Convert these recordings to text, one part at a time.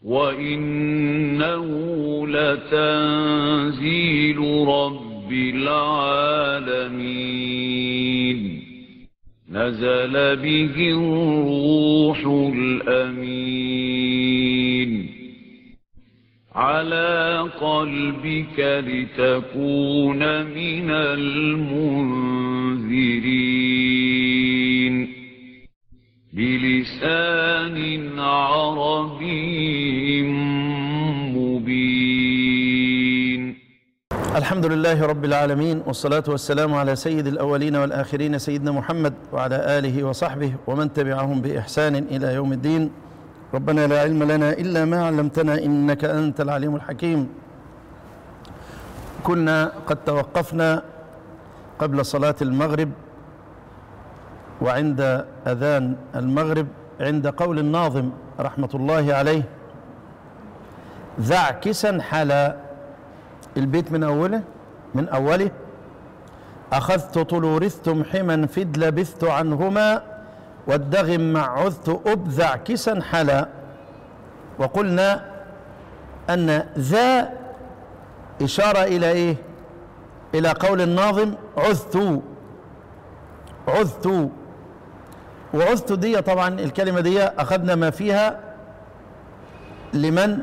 وإنه لتنزيل رب العالمين نزل به الروح الأمين على قلبك لتكون من المنذرين بلسان عربي مبين الحمد لله رب العالمين والصلاة والسلام على سيد الأولين والآخرين سيدنا محمد وعلى آله وصحبه ومن تبعهم بإحسان إلى يوم الدين ربنا لا علم لنا إلا ما علمتنا إنك أنت العليم الحكيم كنا قد توقفنا قبل صلاة المغرب وعند أذان المغرب عند قول الناظم رحمة الله عليه ذع كسا حلا البيت من أوله من أوله أخذت طلورثتم حما فد لبثت عنهما والدغم مع عذت أبذع كسا حلا وقلنا أن ذا إشارة إلى إيه إلى قول الناظم عذت عذت وعذت دي طبعا الكلمة دي أخذنا ما فيها لمن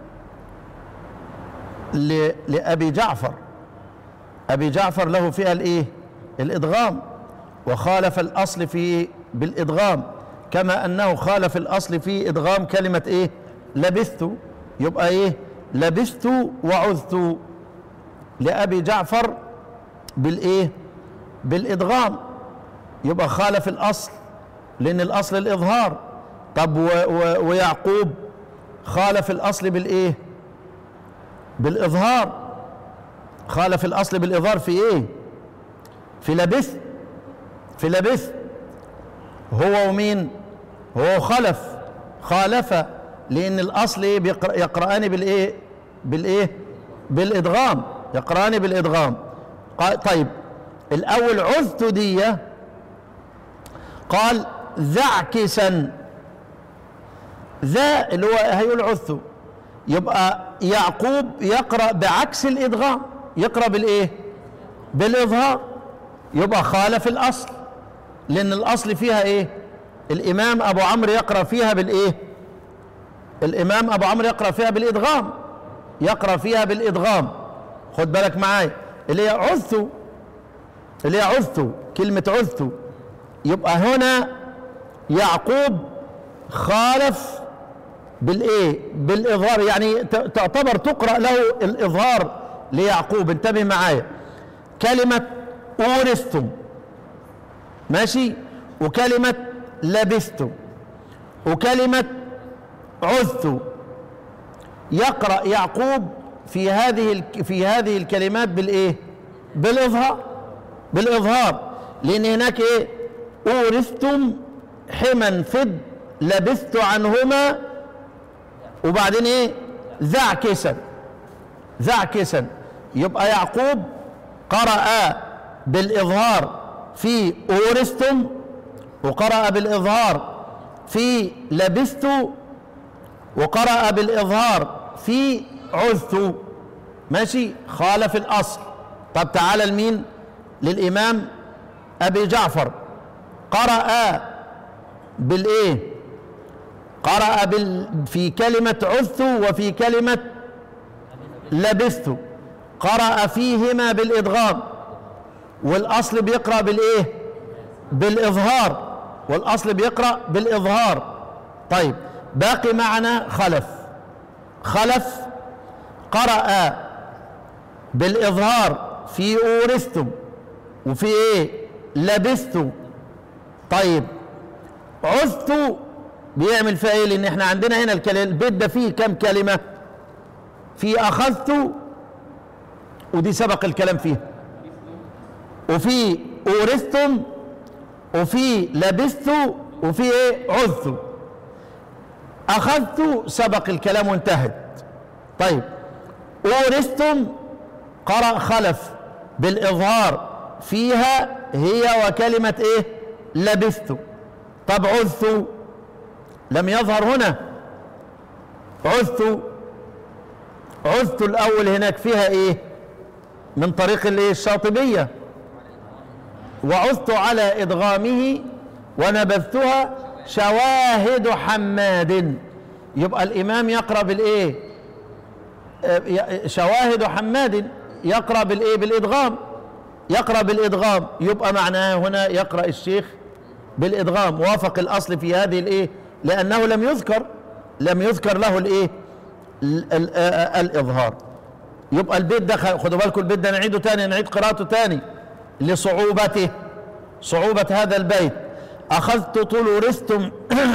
ل- لأبي جعفر أبي جعفر له فيها الإيه الإدغام وخالف الأصل في بالإدغام كما أنه خالف الأصل في إدغام كلمة إيه لبثت يبقى إيه لبثت وعذت لأبي جعفر بالإيه بالإدغام يبقى خالف الأصل لأن الأصل الإظهار طب و و ويعقوب خالف الأصل بالإيه بالإظهار خالف الأصل بالإظهار في إيه في لبث في لبث هو ومين هو خلف خالف لأن الأصل إيه بيقرأ يقرأان بالإيه بالإيه بالإدغام يقرأان بالإدغام قال طيب الأول عذت دية قال ذعكسا ذا اللي هو هيقول عذت يبقى يعقوب يقرأ بعكس الإدغام يقرأ بالإيه بالإظهار يبقى خالف الأصل لأن الأصل فيها إيه الإمام أبو عمرو يقرأ فيها بالإيه الإمام أبو عمرو يقرأ فيها بالإدغام يقرأ فيها بالإدغام خد بالك معايا اللي هي عذت اللي هي عذت كلمة عذت يبقى هنا يعقوب خالف بالايه بالاظهار يعني ت- تعتبر تقرا له الاظهار ليعقوب انتبه معايا كلمه اورثتم ماشي وكلمه لبثتم وكلمه عذت يقرا يعقوب في هذه الك- في هذه الكلمات بالايه بالاظهار بالاظهار لان هناك ايه اورثتم حما فد لبثت عنهما وبعدين ايه ذع كسا ذع كسا يبقى يعقوب قرأ بالإظهار في أورثتم وقرأ بالإظهار في لبثت وقرأ بالإظهار في عذت ماشي خالف الأصل طب تعالى لمين للإمام أبي جعفر قرأ بالإيه قرأ بال في كلمة عذت وفي كلمة لبثت قرأ فيهما بالإدغام والأصل بيقرأ بالإيه بالإظهار والأصل بيقرأ بالإظهار طيب باقي معنا خلف خلف قرأ بالإظهار في أورثتم وفي إيه لبثت طيب عذت بيعمل فيها ايه لان احنا عندنا هنا الكلام البيت ده فيه كم كلمه في اخذت ودي سبق الكلام فيها وفي اورثتم وفي لبثت وفي ايه عذت اخذت سبق الكلام وانتهت طيب اورثتم قرأ خلف بالاظهار فيها هي وكلمه ايه لبثت طب عذت لم يظهر هنا عثت عثت الاول هناك فيها ايه من طريق الايه الشاطبيه وعثت على ادغامه ونبذتها شواهد حماد يبقى الامام يقرا بالايه آه، ي- شواهد حماد يقرا بالايه بالادغام يقرا بالادغام يبقى معناه هنا يقرا الشيخ بالادغام وافق الاصل في هذه الايه لانه لم يذكر لم يذكر له الايه ال- ال- آه، الاظهار يبقى البيت ده خ- خدوا بالكم البيت ده نعيده تاني نعيد قراءته تاني لصعوبته صعوبة هذا البيت أخذت طلورستم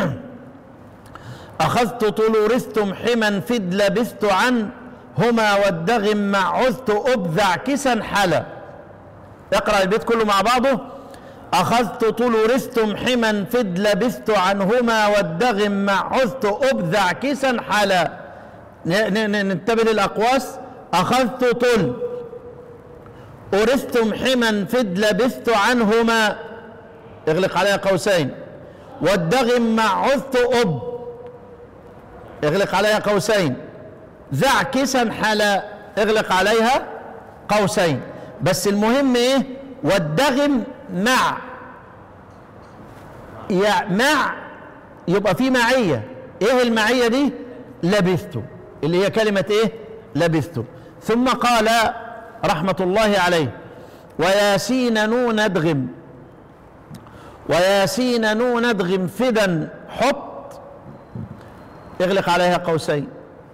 أخذت طلورستم حما فد لبثت عن هما والدغم مع عثت أبذع كسا حلا اقرأ البيت كله مع بعضه أخذت طلورستم حما فد لبثت عنهما والدغم مع عثت أبذع كسا حلا ن- ن- ن- ننتبه للأقواس أخذت طل أورثتم حما فد لبثت عنهما اغلق عليها قوسين والدغم مع عثت أب اغلق عليها قوسين ذع كسا حلا اغلق عليها قوسين بس المهم ايه والدغم مع يا مع يبقى في معية ايه المعية دي لبثت اللي هي كلمة ايه لبثت ثم قال رحمة الله عليه وياسين نون ادغم وياسين نون ادغم فدا حط اغلق عليها قوسين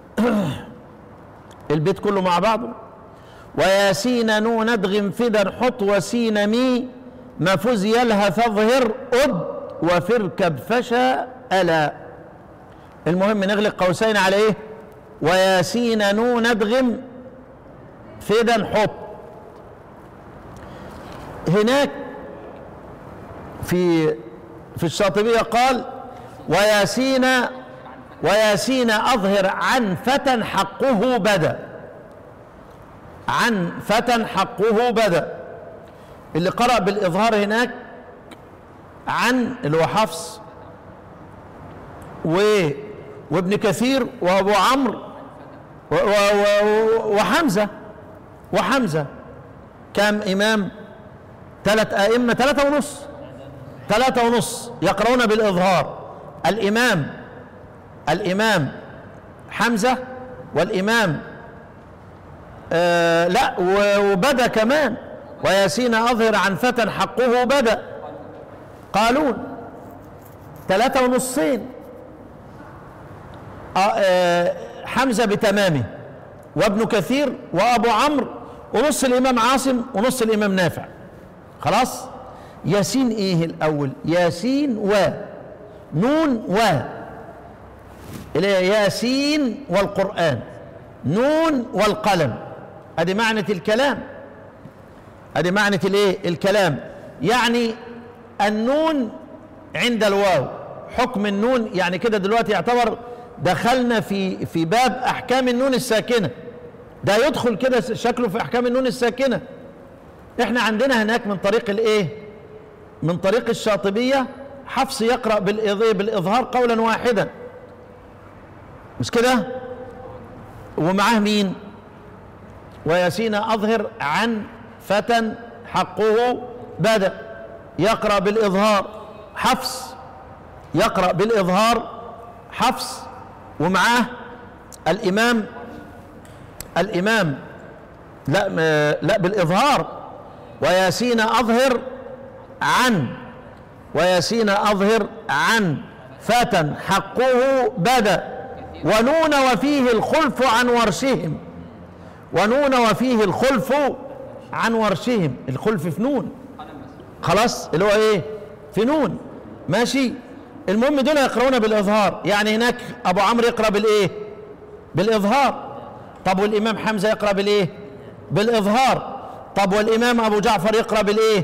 البيت كله مع بعضه وياسين نون ادغم فدا حط وسين مي مفوز يلهى فاظهر أد وفركب فشا ألا المهم نغلق قوسين على ايه وياسين نون ادغم فدا حط هناك في في الشاطبية قال وياسين وياسين أظهر عن فتى حقه بدا عن فتى حقه بدا اللي قرأ بالإظهار هناك عن اللي هو حفص و وابن كثير وابو عمرو و- و- و- وحمزه وحمزه كم امام ثلاث ائمه ثلاثه ونص ثلاثه ونص يقرؤون بالاظهار الامام الامام حمزه والامام آه لا و- وبدا كمان وياسين اظهر عن فتى حقه بدا قالون ثلاثة ونصين آه، آه، حمزة بتمامه وابن كثير وأبو عمرو ونص الإمام عاصم ونص الإمام نافع خلاص ياسين إيه الأول ياسين و نون و اللي هي ياسين والقرآن نون والقلم ادي معنى الكلام ادي معنى الايه الكلام يعني النون عند الواو حكم النون يعني كده دلوقتي يعتبر دخلنا في في باب احكام النون الساكنه ده يدخل كده شكله في احكام النون الساكنه احنا عندنا هناك من طريق الايه من طريق الشاطبيه حفص يقرا بالإض- بالاظهار قولا واحدا مش كده ومعاه مين وياسين اظهر عن فتى حقه بدا يقرا بالاظهار حفص يقرا بالاظهار حفص ومعاه الامام الامام لا م- لا بالاظهار وياسين اظهر عن وياسين اظهر عن فتى حقه بدا ونون وفيه الخلف عن ورشهم ونون وفيه الخلف عن ورشهم الخلف في نون خلاص اللي هو ايه في نون ماشي المهم دول يقرؤون بالاظهار يعني هناك ابو عمرو يقرا بالايه بالاظهار طب والامام حمزه يقرا بالايه بالاظهار طب والامام ابو جعفر يقرا بالايه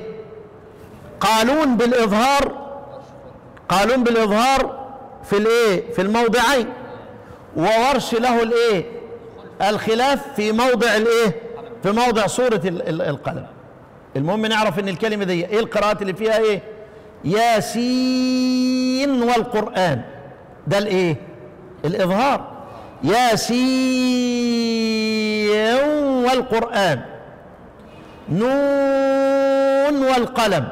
قالون بالاظهار قالون بالاظهار في الايه في الموضعين وورش له الايه الخلاف في موضع الايه في موضع سوره ال- ال- القلم المهم نعرف ان الكلمه دي ايه القراءات اللي فيها ايه ياسين والقران ده الايه الاظهار ياسين والقرآن نون والقلم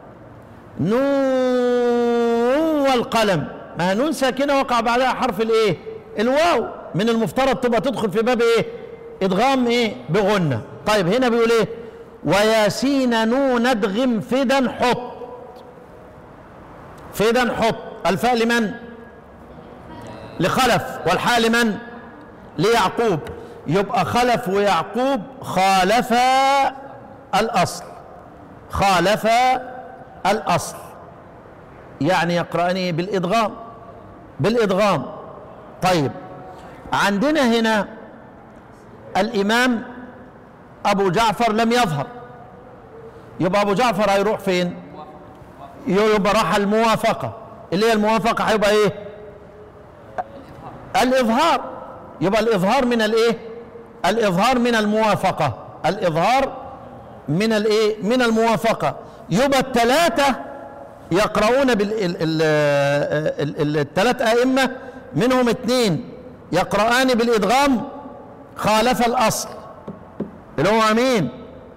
نون والقلم ما نون ساكنة وقع بعدها حرف الايه الواو من المفترض تبقى تدخل في باب ايه ادغام ايه بغنة طيب هنا بيقول ايه وياسين نون ادغم فدا حط فدا حط الفاء لمن لخلف والحاء لمن ليعقوب يبقى خلف ويعقوب خالفا الأصل خالفا الأصل يعني يقرأني بالإدغام بالإدغام طيب عندنا هنا الإمام أبو جعفر لم يظهر يبقى أبو جعفر هيروح فين يبقى راح الموافقة اللي هي الموافقة هيبقى إيه الإظهار يبقى الإظهار من الإيه الإظهار من الموافقة الإظهار من الإيه من الموافقة يبقى الثلاثة يقرؤون بال ال- ال- ال- ال- الثلاث أئمة منهم اثنين يقرآن بالإدغام خالف الأصل اللي هو مين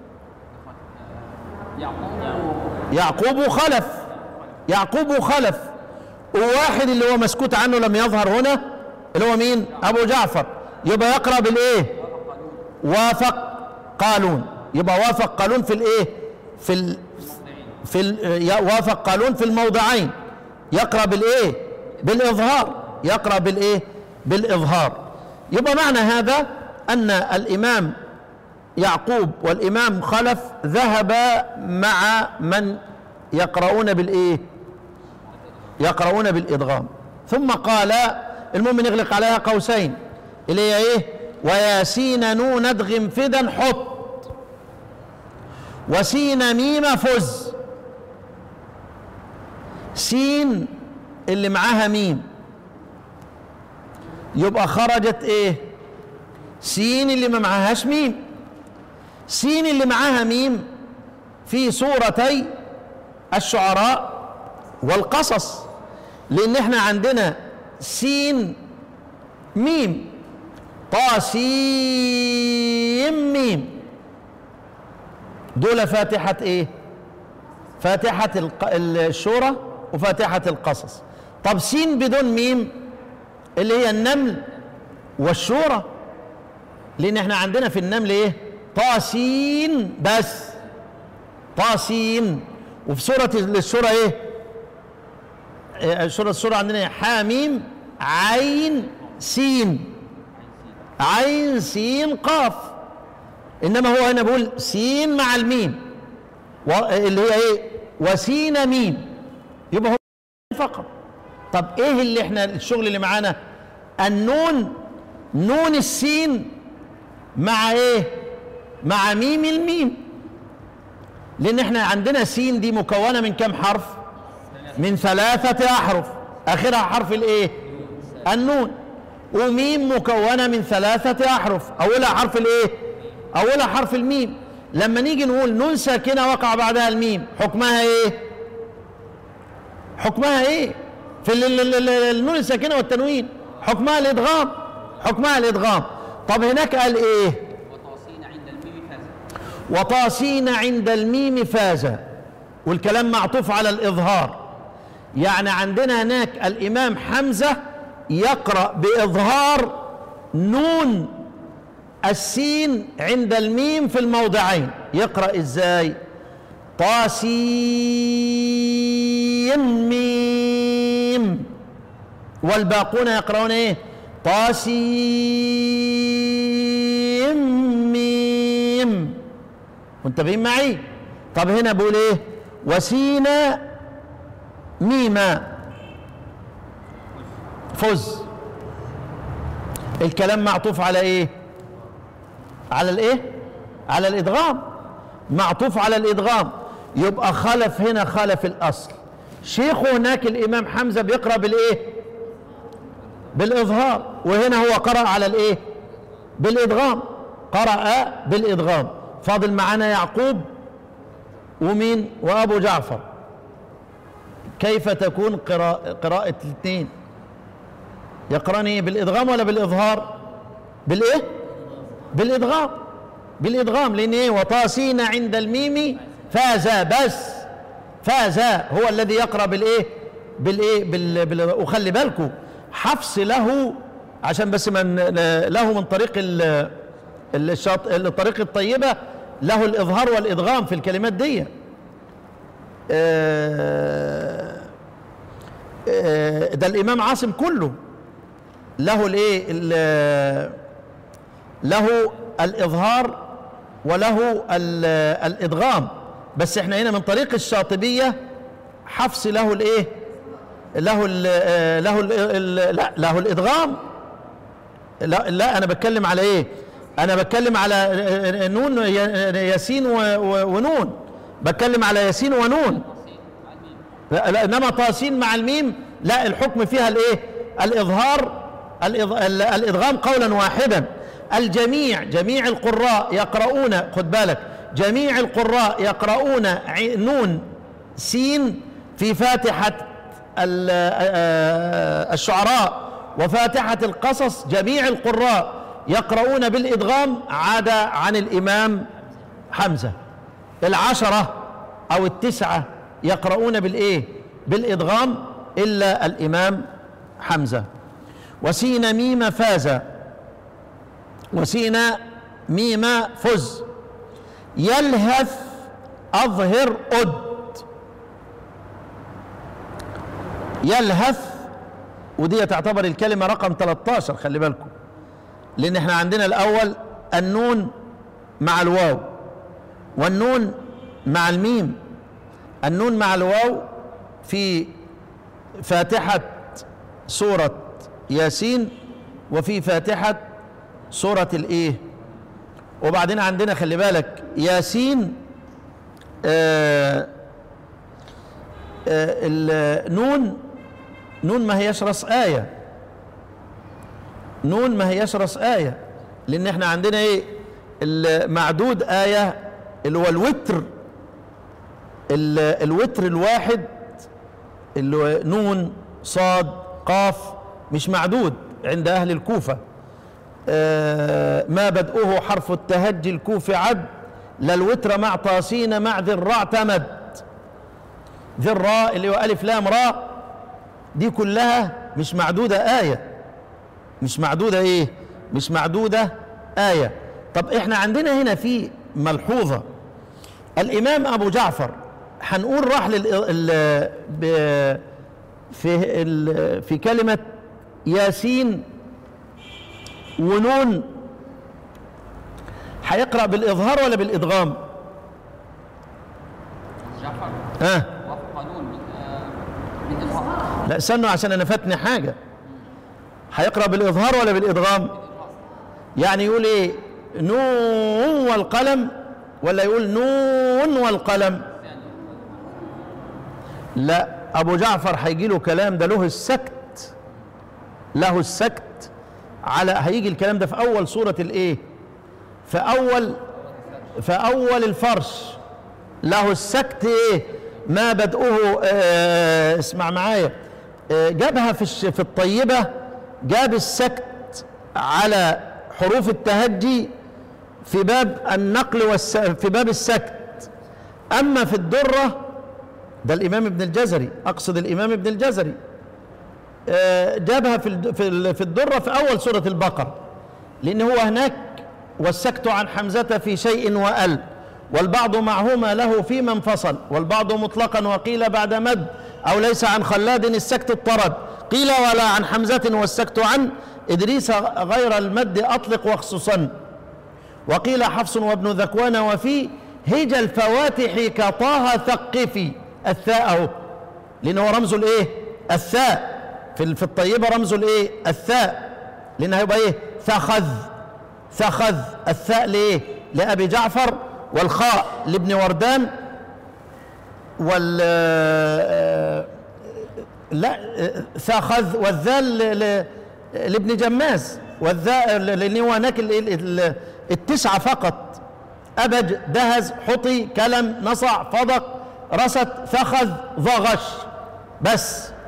يعقوب خلف يعقوب خلف وواحد اللي هو مسكوت عنه لم يظهر هنا اللي هو مين ابو جعفر يبقى يقرا بالايه وافق قالون يبقى وافق قالون في الايه في ال في ال ي- وافق قالون في الموضعين يقرا بالايه بالاظهار يقرا بالايه بالاظهار يبقى معنى هذا ان الامام يعقوب والامام خلف ذهبا مع من يقرؤون بالايه يقرؤون بالادغام ثم قال المهم نغلق عليها قوسين اللي هي ايه وياسين نون ادغم فدا حط وسين ميم فز سين اللي معاها ميم يبقى خرجت ايه سين اللي ما معاهاش ميم سين اللي معاها ميم في سورتي الشعراء والقصص لان احنا عندنا سين ميم طاسيم ميم دول فاتحة ايه فاتحة الق- الشورى وفاتحة القصص طب سين بدون ميم اللي هي النمل والشورى لان احنا عندنا في النمل ايه طاسين بس طاسين وفي سورة الشورى ايه إيه، سورة السورة عندنا إيه؟ حاميم عين سين عين سين قاف انما هو هنا بيقول سين مع الميم و- اللي هي ايه وسين ميم يبقى هو فقط طب ايه اللي احنا الشغل اللي معانا النون نون السين مع ايه مع ميم الميم لان احنا عندنا سين دي مكونه من كم حرف من ثلاثه احرف اخرها حرف الايه النون وميم مكونه من ثلاثه احرف اولها حرف الايه اولها حرف الميم لما نيجي نقول نون ساكنه وقع بعدها الميم حكمها ايه حكمها ايه في ال- ال- ال- ال- النون الساكنه والتنوين حكمها الادغام حكمها الادغام طب هناك قال ايه وطاسين عند الميم فاز وطاسين عند الميم فاز والكلام معطوف على الإظهار يعني عندنا هناك الإمام حمزة يقرأ بإظهار نون السين عند الميم في الموضعين يقرأ إزاي طاسين ميم والباقون يقرؤون ايه طاسين ميم منتبهين معي طب هنا بقول ايه وسينا ميما فز الكلام معطوف على ايه على الايه على الادغام معطوف على الادغام يبقى خلف هنا خلف الاصل شيخه هناك الامام حمزه بيقرا بالايه بالاظهار وهنا هو قرا على الايه بالادغام قرا بالادغام فاضل معانا يعقوب ومين وابو جعفر كيف تكون قراءة, قراءة الاثنين يقرأن إيه بالإدغام ولا بالإظهار بالإيه بالإدغام بالإدغام لأن إيه وطاسين عند الميم فاز بس فاز هو الذي يقرأ بالإيه بالإيه بال... بال... وخلي بالكم حفص له عشان بس من له من طريق ال... الشاط... الطريق الطيبة له الإظهار والإدغام في الكلمات دي آه، آه، ده الإمام عاصم كله له الإيه ال- له الإظهار وله ال- الإدغام بس احنا هنا من طريق الشاطبية حفص له الإيه له ال له ال لا له الإدغام لا لا أنا بتكلم على إيه أنا بتكلم على نون ياسين و- و- ونون بتكلم على ياسين ونون لا, لا انما طاسين مع الميم لا الحكم فيها الايه الاظهار الإض... ال- الادغام قولا واحدا الجميع جميع القراء يقرؤون خد بالك جميع القراء يقرؤون ع- نون سين في فاتحة ال- آه، الشعراء وفاتحة القصص جميع القراء يقرؤون بالإدغام عدا عن الإمام حمزة العشرة أو التسعة يقرؤون بالإيه بالإدغام إلا الإمام حمزة وسين ميم فاز وسين ميم فز يلهث أظهر أد يلهث ودي تعتبر الكلمة رقم 13 خلي بالكم لأن احنا عندنا الأول النون مع الواو والنون مع الميم النون مع الواو في فاتحة سورة ياسين وفي فاتحة سورة الايه وبعدين عندنا خلي بالك ياسين آه آه النون نون ما هيش رأس آية نون ما هيش رأس آية لأن احنا عندنا ايه المعدود آية اللي هو الوتر ال- الوتر الواحد اللي هو نون صاد قاف مش معدود عند أهل الكوفة آه، ما بدؤه حرف التهجي الكوفي عد لا الوتر مع طاسين مع ذي الراء اعتمد ذي الراء اللي هو ألف لام راء دي كلها مش معدودة آية مش معدودة إيه مش معدودة آية طب إحنا عندنا هنا في ملحوظة الإمام أبو جعفر هنقول راح لل ال- ب- في ال- في كلمة ياسين ونون هيقرأ بالإظهار ولا بالإدغام؟ جعفر ها وفق نون من آه، من الإظهار لا استنوا عشان أنا فاتني حاجة هيقرأ بالإظهار ولا بالإدغام؟ يعني يقول إيه؟ نون والقلم ولا يقول نون والقلم؟ لا أبو جعفر هيجي له كلام ده له السكت له السكت على هيجي الكلام ده في أول سورة الإيه؟ في أول في أول الفرش له السكت إيه؟ ما بدؤه آه اسمع معايا آه جابها في الش- في الطيبة جاب السكت على حروف التهجي في باب النقل والس في باب السكت أما في الدرة ده الإمام ابن الجزري أقصد الإمام ابن الجزري آه، جابها في الد- في ال- في الدرة في أول سورة البقرة لأن هو هناك والسكت عن حمزة في شيء وأل والبعض معهما له فيما انفصل والبعض مطلقا وقيل بعد مد أو ليس عن خلاد السكت اضطرد قيل ولا عن حمزة والسكت عن إدريس غير المد أطلق واخصصا وقيل حفص وابن ذكوان وفي هج الفواتح كطه ثقفي الثاء اهو لانه رمز الايه الثاء في ال- في الطيبه رمز الايه الثاء لان هيبقى ايه ثخذ ثخذ الثاء لايه لابي جعفر والخاء لابن وردان وال آه، لا آه، ثاخذ والذال ل- ل- لابن جماز والذاء لان هو هناك ال- ال- ال- التسعه فقط ابج دهز حطي كلم نصع فضق رست فخذ ضغش بس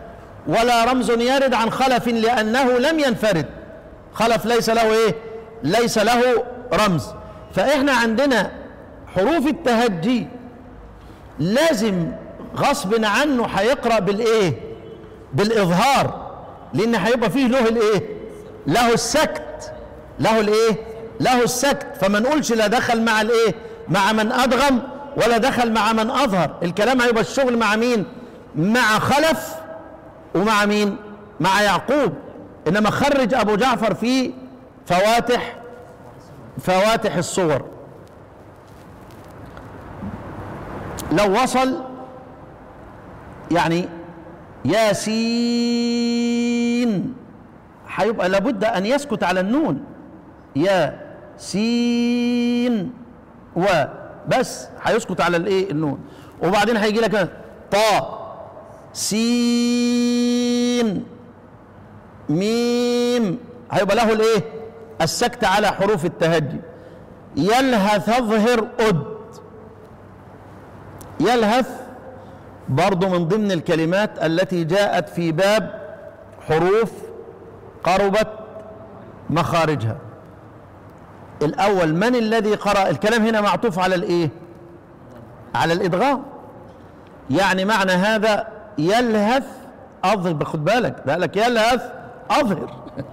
ولا رمز يرد عن خلف لأنه لم ينفرد خلف ليس له إيه ليس له رمز فإحنا عندنا حروف التهجي لازم غصب عنه هيقرأ بالإيه بالإظهار لأن هيبقى فيه له الإيه له السكت له الإيه له السكت فما نقولش لا دخل مع الإيه مع من أدغم ولا دخل مع من أظهر الكلام هيبقى الشغل مع مين مع خلف ومع مين مع يعقوب انما خرج ابو جعفر في فواتح فواتح الصور لو وصل يعني ياسين هيبقى لابد ان يسكت على النون يا سين و بس هيسكت على الايه النون وبعدين هيجي لك طا سين ميم هيبقى له الايه السكت على حروف التهجي يلهث اظهر أد يلهث برضو من ضمن الكلمات التي جاءت في باب حروف قربت مخارجها الأول من الذي قرأ الكلام هنا معطوف على الإيه على الإدغام يعني معنى هذا يلهث أظهر خد بالك ده قال لك يلهث أظهر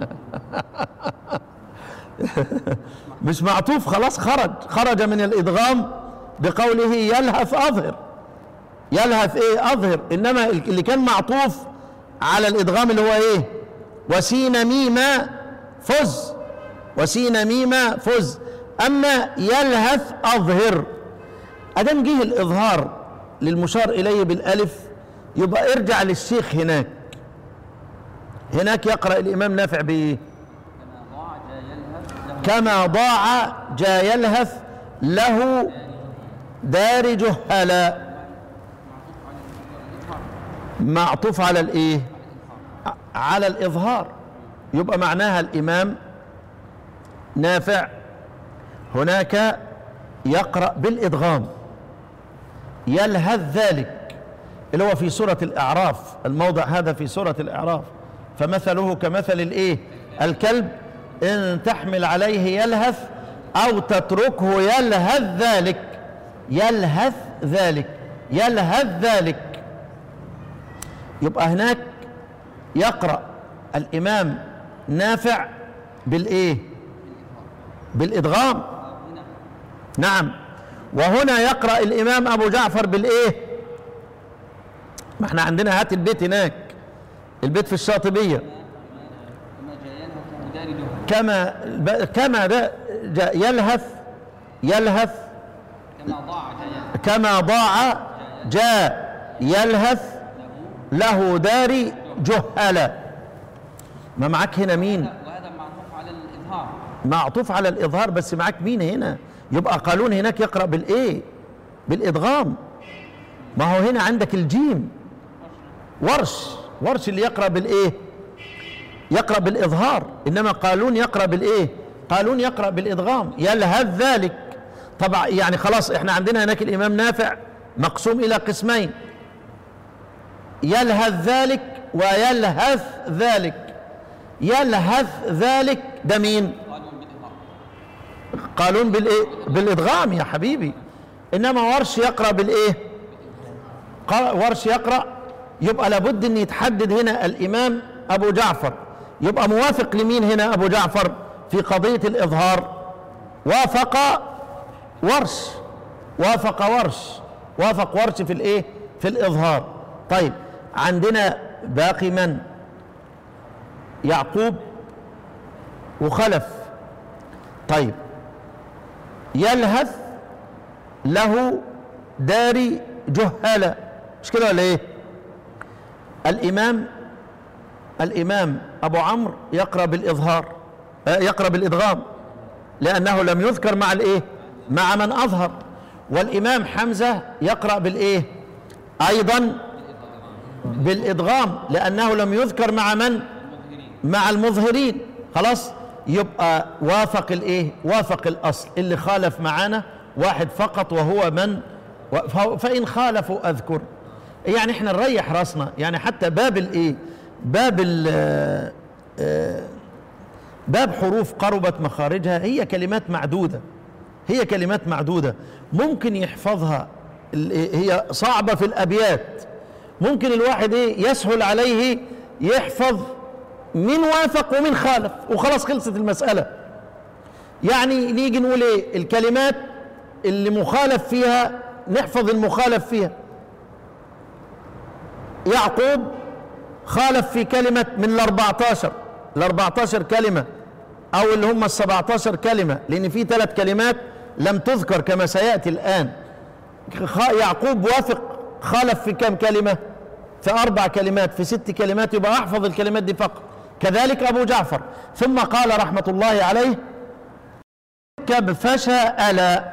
مش معطوف خلاص خرج خرج من الإدغام بقوله يلهث أظهر يلهث إيه أظهر إنما اللي كان معطوف على الإدغام اللي هو إيه وسين ميما فز وسين ميما فز أما يلهث أظهر أدام جه الإظهار للمشار إليه بالألف يبقى ارجع للشيخ هناك هناك يقرأ الإمام نافع بإيه كما ضاع جاء يلهث كما ضاع جا يلهث له دار جهلاء معطوف على الايه على الاظهار يبقى معناها الامام نافع هناك يقرا بالادغام يلهث ذلك اللي هو في سوره الاعراف الموضع هذا في سوره الاعراف فمثله كمثل الايه الكلب ان تحمل عليه يلهث او تتركه يلهث ذلك يلهث ذلك يلهث ذلك يبقى هناك يقرأ الإمام نافع بالإيه بالإدغام نعم وهنا يقرأ الإمام أبو جعفر بالإيه ما احنا عندنا هات البيت هناك البيت في الشاطبية كما جاء يلهث له دار جهل كما كما ده جاء يلهث يلهث كما ضاع جاء يلهث كما ضاع جاء يلهث له دار جهلا ما معاك هنا مين وهذا معطوف على الإظهار معطوف على الإظهار بس معاك مين هنا يبقى قالون هناك يقرأ بالإيه بالإدغام ما هو هنا عندك الجيم ورش ورش اللي يقرأ بالإيه يقرأ بالإظهار إنما قالون يقرأ بالإيه قالون يقرأ بالإدغام يلهث ذلك طبعا يعني خلاص احنا عندنا هناك الإمام نافع مقسوم إلى قسمين يلهث ذلك ويلهث ذلك يلهث ذلك ده مين قالوا بالإظهار قالون بالايه بالادغام يا حبيبي انما ورش يقرا بالايه قا- ورش يقرا يبقى لابد ان يتحدد هنا الامام ابو جعفر يبقى موافق لمين هنا ابو جعفر في قضيه الاظهار وافق ورش وافق ورش وافق ورش في الايه في الاظهار طيب عندنا باقي من يعقوب وخلف طيب يلهث له داري جهالة مش كده ولا ايه الامام الامام ابو عمرو يقرا بالاظهار آه، يقرا بالادغام لانه لم يذكر مع الايه مع من اظهر والامام حمزه يقرا بالايه ايضا بالادغام لانه لم يذكر مع من مع المظهرين خلاص يبقى وافق الايه وافق الاصل اللي خالف معانا واحد فقط وهو من و- ف- فان خالفوا اذكر يعني احنا نريح راسنا يعني حتى باب الايه باب ال آه، باب حروف قربت مخارجها هي كلمات معدودة هي كلمات معدودة ممكن يحفظها ال- هي صعبة في الأبيات ممكن الواحد ايه يسهل عليه يحفظ من وافق ومن خالف وخلاص خلصت المسألة يعني نيجي نقول ايه الكلمات اللي مخالف فيها نحفظ المخالف فيها يعقوب خالف في كلمة من ال 14 ال 14 كلمة أو اللي هم ال 17 كلمة لأن في ثلاث كلمات لم تذكر كما سيأتي الآن خ- يعقوب وافق خالف في كم كلمة في أربع كلمات في ست كلمات يبقى أحفظ الكلمات دي فقط كذلك أبو جعفر ثم قال رحمة الله عليه اركب فشا ألا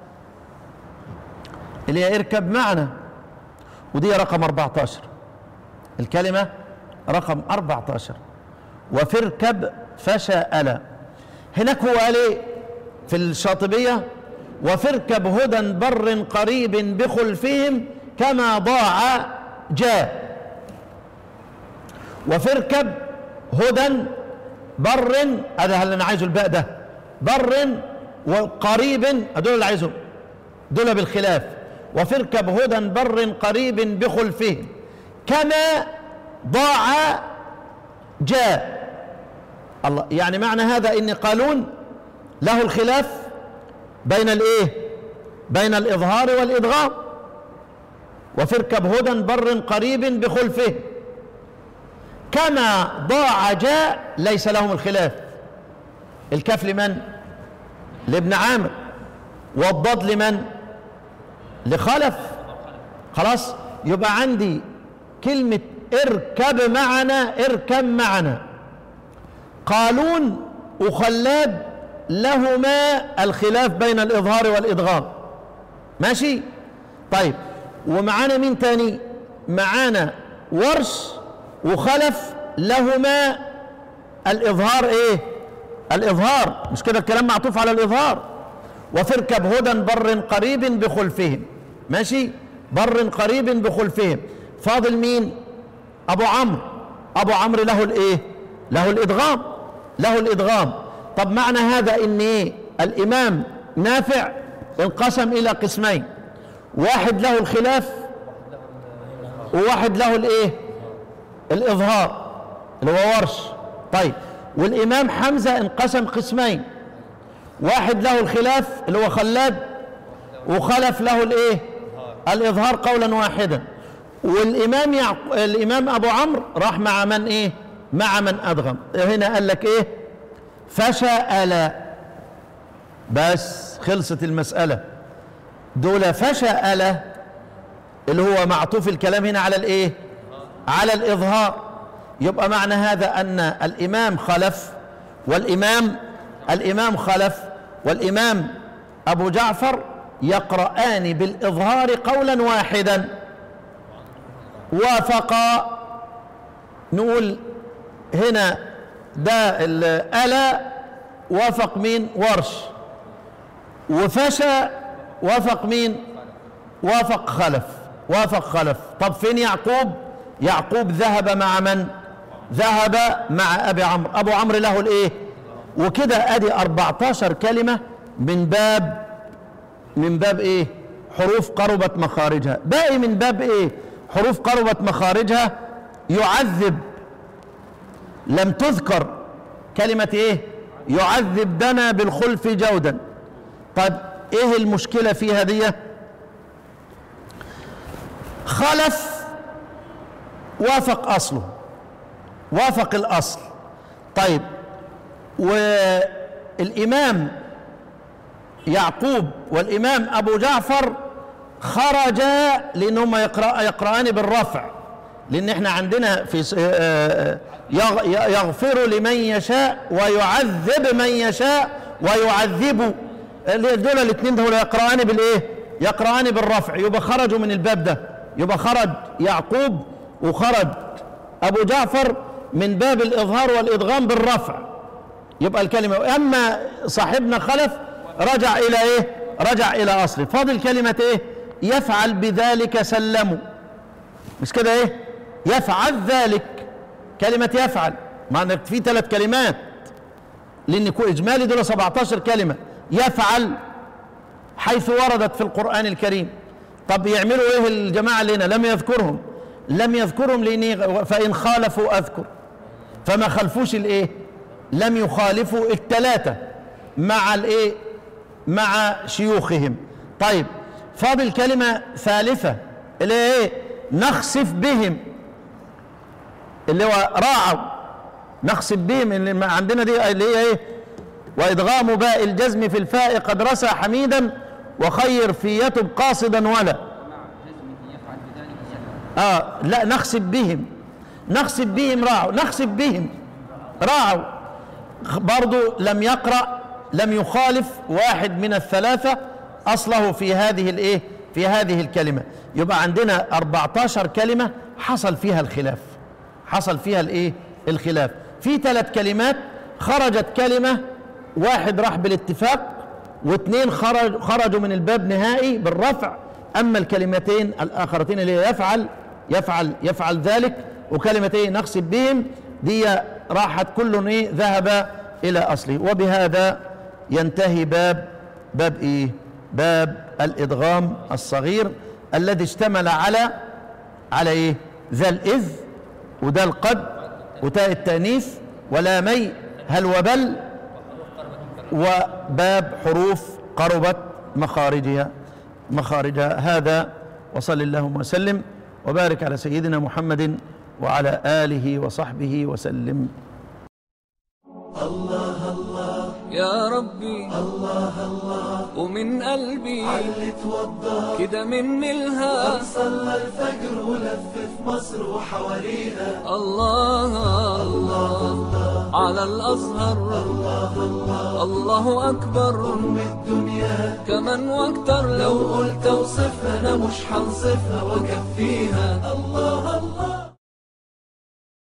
اللي هي اركب معنا ودي رقم 14 الكلمة رقم 14 وفركب فشا ألا هناك هو قال ايه في الشاطبية وفركب هدى بر قريب بخلفهم كما ضاع جاء وفركب هدى بر هذا اللي انا عايزه الباء ده بر وقريب هدول اللي عايزهم دول بالخلاف وفركب هدى بر قريب بخلفهم كما ضاع جاء الله يعني معنى هذا ان قالون له الخلاف بين الايه بين الاظهار والادغام وفركب هدى بر قريب بخلفه كما ضاع جاء ليس لهم الخلاف الكاف لمن لابن عامر والضاد لمن لخلف خلاص يبقى عندي كلمة اركب معنا اركب معنا قالون وخلاد لهما الخلاف بين الإظهار والإدغام ماشي طيب ومعانا مين تاني معانا ورش وخلف لهما الإظهار إيه الإظهار مش كده الكلام معطوف على الإظهار وفركب هدى بر قريب بخلفهم ماشي بر قريب بخلفهم فاضل مين أبو عمرو أبو عمرو له الإيه له الإدغام له الإدغام طب معنى هذا إن إيه الإمام نافع انقسم إلى قسمين واحد له الخلاف وواحد له الإيه الإظهار اللي هو ورش طيب والإمام حمزة انقسم قسمين واحد له الخلاف اللي هو خلاد وخلف له الايه الاظهار قولا واحدا والامام يعق... الامام ابو عمرو راح مع من ايه مع من ادغم هنا قال لك ايه فشأل بس خلصت المسألة دول فشأل اللي هو معطوف الكلام هنا على الايه على الاظهار يبقى معنى هذا ان الامام خلف والامام الامام خلف والامام ابو جعفر يقرآن بالاظهار قولا واحدا وافقا نقول هنا ده الا وافق مين ورش وفشى وافق مين وافق خلف وافق خلف طب فين يعقوب يعقوب ذهب مع من ذهب مع ابي عمرو ابو عمرو له الايه وكده ادي 14 كلمه من باب من باب ايه حروف قربت مخارجها باقي من باب ايه حروف قربت مخارجها يعذب لم تذكر كلمه ايه يعذب دنا بالخلف جودا طيب ايه المشكله في هذه خلف وافق اصله وافق الاصل طيب والامام يعقوب والامام ابو جعفر خرجا لانهم يقرأ يقرأان بالرفع لان احنا عندنا في يغفر لمن يشاء ويعذب من يشاء ويعذب دول الاثنين دول يقرأان بالايه يقرأان بالرفع يبقى خرجوا من الباب ده يبقى خرج يعقوب وخرج ابو جعفر من باب الاظهار والادغام بالرفع يبقى الكلمه اما صاحبنا خلف رجع الى ايه رجع الى اصله فاضل كلمه ايه يفعل بذلك سلموا مش كده ايه يفعل ذلك كلمة يفعل معنى في ثلاث كلمات لأن كو- إجمالي دول 17 كلمة يفعل حيث وردت في القرآن الكريم طب يعملوا إيه الجماعة اللي هنا لم يذكرهم لم يذكرهم لأن فإن خالفوا أذكر فما خلفوش الإيه لم يخالفوا الثلاثة مع الإيه مع شيوخهم طيب فاضل كلمة ثالثة اللي هي إيه نخسف بهم اللي هو راعوا نخسف بهم اللي ما عندنا دي اللي هي ايه وادغام باء الجزم في الفاء قد رسى حميدا وخير في يتب قاصدا ولا مع جزمه يفعل بذلك سهل اه لا نخسف بهم نخسف بهم راعوا نخسف بهم راعوا خ- برضو لم يقرأ لم يخالف واحد من الثلاثة أصله في هذه الإيه في هذه الكلمة يبقى عندنا 14 كلمة حصل فيها الخلاف حصل فيها الإيه الخلاف في ثلاث كلمات خرجت كلمة واحد راح بالاتفاق واثنين خرج خرجوا من الباب نهائي بالرفع اما الكلمتين الاخرتين اللي هي يفعل يفعل يفعل ذلك وكلمتين نقصد بهم دي راحت كل ايه ذهب الى اصله وبهذا ينتهي باب باب ايه باب الادغام الصغير الذي اشتمل على على ايه ذا الاذ وده القد وتاء التانيث ولامي هل وبل وباب حروف قربت مخارجها مخارجها هذا وصل اللهم وسلم وبارك على سيدنا محمد وعلى آله وصحبه وسلم يا ربي الله الله ومن قلبي علي توضى كده مني الها صلى الفجر ولف في مصر وحواليها الله الله على الأزهر الله الله الله أكبر أم الدنيا كمان واكتر لو لو قلت اوصفها انا مش هنصفها واكفيها